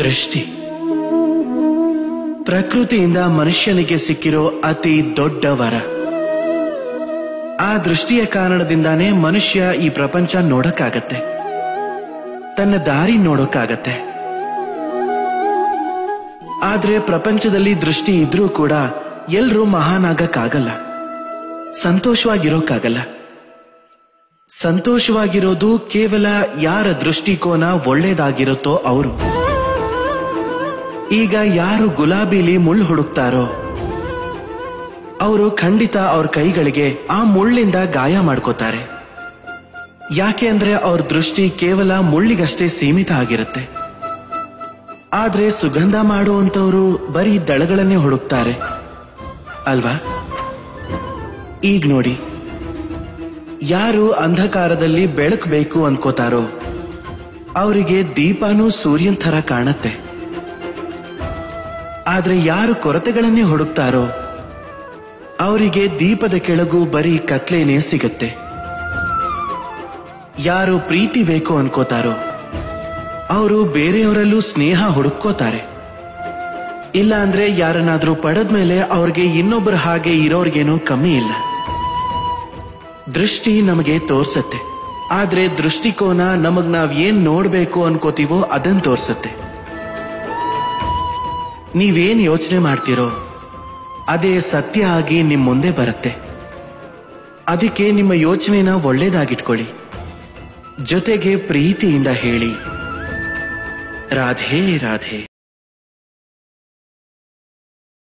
ದೃಷ್ಟಿ ಪ್ರಕೃತಿಯಿಂದ ಮನುಷ್ಯನಿಗೆ ಸಿಕ್ಕಿರೋ ಅತಿ ದೊಡ್ಡ ವರ ಆ ದೃಷ್ಟಿಯ ಕಾರಣದಿಂದಾನೇ ಮನುಷ್ಯ ಈ ಪ್ರಪಂಚ ನೋಡಕ್ಕಾಗತ್ತೆ ತನ್ನ ದಾರಿ ನೋಡೋಕ್ಕಾಗತ್ತೆ ಆದ್ರೆ ಪ್ರಪಂಚದಲ್ಲಿ ದೃಷ್ಟಿ ಇದ್ರೂ ಕೂಡ ಎಲ್ರೂ ಮಹಾನ್ ಆಗಕ್ಕಾಗಲ್ಲ ಸಂತೋಷವಾಗಿರೋಕ್ಕಾಗಲ್ಲ ಸಂತೋಷವಾಗಿರೋದು ಕೇವಲ ಯಾರ ದೃಷ್ಟಿಕೋನ ಒಳ್ಳೇದಾಗಿರುತ್ತೋ ಅವರು ಈಗ ಯಾರು ಗುಲಾಬಿಲಿ ಮುಳ್ಳು ಹುಡುಕ್ತಾರೋ ಅವರು ಖಂಡಿತ ಅವ್ರ ಕೈಗಳಿಗೆ ಆ ಮುಳ್ಳಿಂದ ಗಾಯ ಮಾಡ್ಕೋತಾರೆ ಯಾಕೆ ಅಂದ್ರೆ ಅವ್ರ ದೃಷ್ಟಿ ಕೇವಲ ಮುಳ್ಳಿಗಷ್ಟೇ ಸೀಮಿತ ಆಗಿರುತ್ತೆ ಆದ್ರೆ ಸುಗಂಧ ಮಾಡುವಂತವರು ಬರೀ ದಳಗಳನ್ನೇ ಹುಡುಕ್ತಾರೆ ಅಲ್ವಾ ಈಗ ನೋಡಿ ಯಾರು ಅಂಧಕಾರದಲ್ಲಿ ಬೆಳಕು ಬೇಕು ಅನ್ಕೋತಾರೋ ಅವರಿಗೆ ದೀಪನೂ ಸೂರ್ಯನ್ ಥರ ಕಾಣತ್ತೆ ಆದ್ರೆ ಯಾರು ಕೊರತೆಗಳನ್ನೇ ಹುಡುಕ್ತಾರೋ ಅವರಿಗೆ ದೀಪದ ಕೆಳಗೂ ಬರೀ ಕತ್ಲೇನೇ ಸಿಗತ್ತೆ ಯಾರು ಪ್ರೀತಿ ಬೇಕು ಅನ್ಕೋತಾರೋ ಅವರು ಬೇರೆಯವರಲ್ಲೂ ಸ್ನೇಹ ಹುಡುಕೋತಾರೆ ಇಲ್ಲ ಅಂದ್ರೆ ಯಾರನ್ನಾದ್ರೂ ಪಡೆದ್ಮೇಲೆ ಅವ್ರಿಗೆ ಇನ್ನೊಬ್ಬರ ಹಾಗೆ ಇರೋರ್ಗೇನೂ ಕಮ್ಮಿ ಇಲ್ಲ ದೃಷ್ಟಿ ನಮಗೆ ತೋರ್ಸತ್ತೆ ಆದ್ರೆ ದೃಷ್ಟಿಕೋನ ನಮಗ್ ನಾವ್ ಏನ್ ನೋಡ್ಬೇಕು ಅನ್ಕೋತೀವೋ ಅದನ್ ತೋರ್ಸತ್ತೆ ನೀವೇನ್ ಯೋಚನೆ ಮಾಡ್ತೀರೋ ಅದೇ ಸತ್ಯ ಆಗಿ ನಿಮ್ ಮುಂದೆ ಬರುತ್ತೆ ಅದಕ್ಕೆ ನಿಮ್ಮ ಯೋಚನೆನ ಒಳ್ಳೇದಾಗಿಟ್ಕೊಳ್ಳಿ ಜೊತೆಗೆ ಪ್ರೀತಿಯಿಂದ ಹೇಳಿ ರಾಧೇ ರಾಧೆ